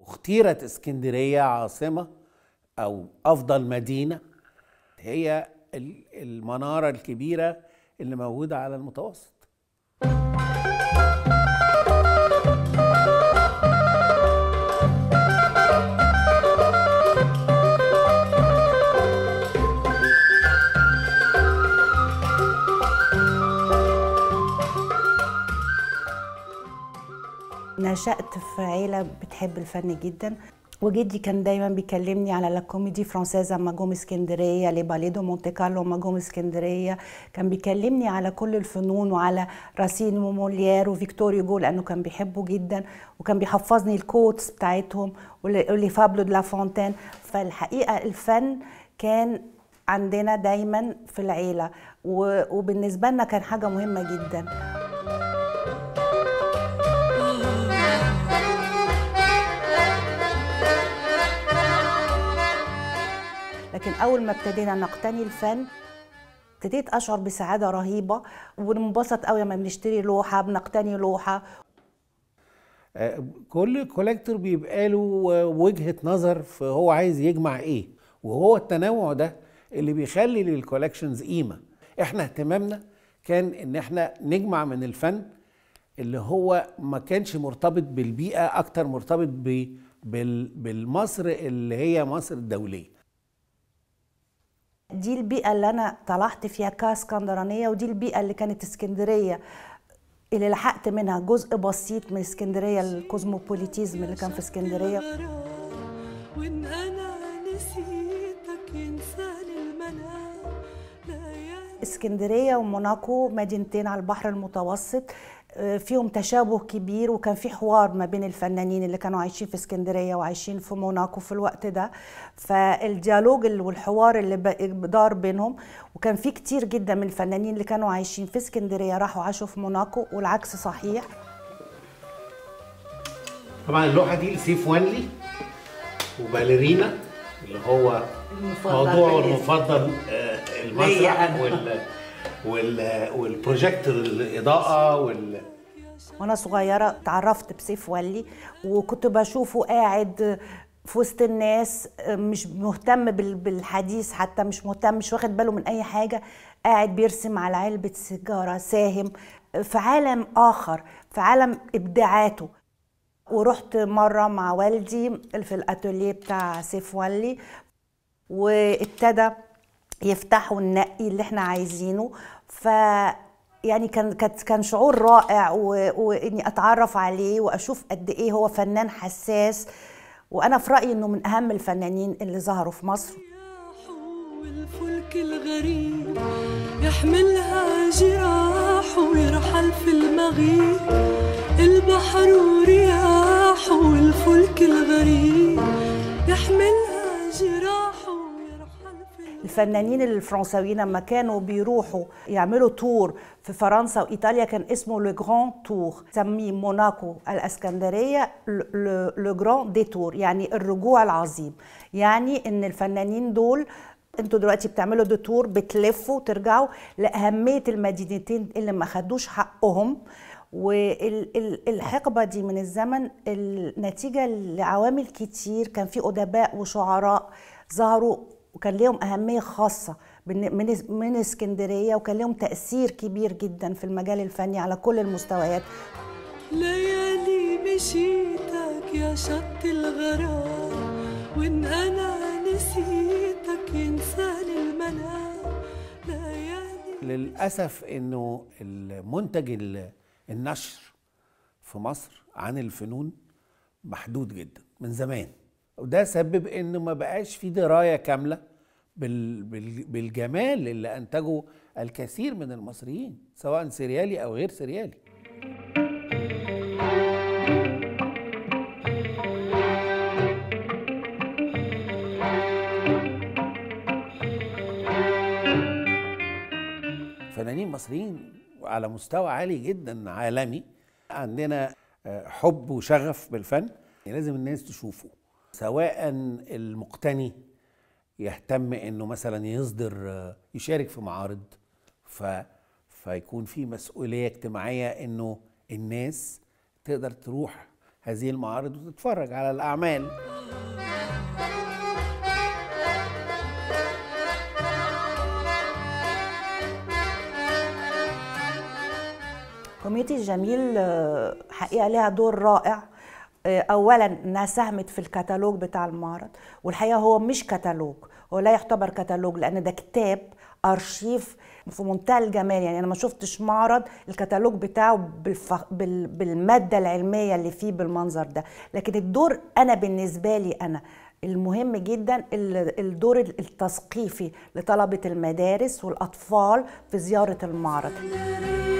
اختيرت اسكندريه عاصمه او افضل مدينه هي المناره الكبيره اللي موجوده على المتوسط نشأت في عيلة بتحب الفن جدا وجدي كان دايما بيكلمني على لا كوميدي فرانسيزا اما جم اسكندريه لي دو مونتي كارلو اما جم اسكندريه كان بيكلمني على كل الفنون وعلى راسين وموليير وفيكتور يوجو لانه كان بيحبه جدا وكان بيحفظني الكوتس بتاعتهم ولي فابلو دو لا فونتين فالحقيقه الفن كان عندنا دايما في العيله وبالنسبه لنا كان حاجه مهمه جدا لكن اول ما ابتدينا نقتني الفن ابتديت اشعر بسعاده رهيبه وننبسط قوي لما بنشتري لوحه بنقتني لوحه كل كوليكتور بيبقى له وجهه نظر في هو عايز يجمع ايه وهو التنوع ده اللي بيخلي للكولكشنز قيمه احنا اهتمامنا كان ان احنا نجمع من الفن اللي هو ما كانش مرتبط بالبيئه اكتر مرتبط بالمصر اللي هي مصر الدوليه دي البيئة اللي أنا طلعت فيها كاسكندرانية ودي البيئة اللي كانت اسكندرية اللي لحقت منها جزء بسيط من اسكندرية الكوزموبوليتيزم اللي كان في اسكندرية وإن أنا نسيتك ينساني المنام اسكندرية وموناكو مدينتين على البحر المتوسط فيهم تشابه كبير وكان في حوار ما بين الفنانين اللي كانوا عايشين في اسكندريه وعايشين في موناكو في الوقت ده فالديالوج والحوار اللي دار بينهم وكان في كتير جدا من الفنانين اللي كانوا عايشين في اسكندريه راحوا عاشوا في موناكو والعكس صحيح طبعا اللوحه دي لسيف وانلي وباليرينا اللي هو موضوعه المفضل المسرح وال وال والبروجيكتور الاضاءه وال وانا صغيره اتعرفت بسيف ولي وكنت بشوفه قاعد في وسط الناس مش مهتم بالحديث حتى مش مهتم مش واخد باله من اي حاجه قاعد بيرسم على علبه سيجاره ساهم في عالم اخر في عالم ابداعاته ورحت مره مع والدي في الاتوليه بتاع سيف ولي وابتدى يفتحوا النقي اللي احنا عايزينه ف يعني كان كان شعور رائع واني اتعرف عليه واشوف قد ايه هو فنان حساس وانا في رايي انه من اهم الفنانين اللي ظهروا في مصر والفلك الغريب يحملها جراح ويرحل في المغيب البحر ورياح والفلك الغريب يحملها جراح الفنانين الفرنساويين لما كانوا بيروحوا يعملوا تور في فرنسا وايطاليا كان اسمه لو جران تور سميه موناكو الاسكندريه لو جران دي تور يعني الرجوع العظيم يعني ان الفنانين دول انتوا دلوقتي بتعملوا دي تور بتلفوا وترجعوا لاهميه المدينتين اللي ما خدوش حقهم والحقبة دي من الزمن النتيجة لعوامل كتير كان في أدباء وشعراء ظهروا وكان ليهم أهمية خاصة من من اسكندرية وكان ليهم تأثير كبير جدا في المجال الفني على كل المستويات ليالي مشيتك يا شط الغرام وإن أنا نسيتك ينساني المنام ليالي للأسف إنه المنتج النشر في مصر عن الفنون محدود جدا من زمان وده سبب انه ما بقاش في درايه كامله بال بال بالجمال اللي انتجه الكثير من المصريين سواء سريالي او غير سريالي فنانين مصريين على مستوى عالي جدا عالمي عندنا حب وشغف بالفن لازم الناس تشوفه سواء المقتني يهتم انه مثلا يصدر يشارك في معارض ف فيكون في مسؤوليه اجتماعيه انه الناس تقدر تروح هذه المعارض وتتفرج على الاعمال كوميونتي الجميل آه، حقيقه لها دور رائع آه، اولا انها ساهمت في الكتالوج بتاع المعرض والحقيقه هو مش كتالوج هو لا يعتبر كتالوج لان ده كتاب ارشيف في منتهى الجمال يعني انا ما شفتش معرض الكتالوج بتاعه بالف... بال... بالماده العلميه اللي فيه بالمنظر ده لكن الدور انا بالنسبه لي انا المهم جدا ال- الدور التثقيفي لطلبه المدارس والاطفال في زياره المعرض يا ريت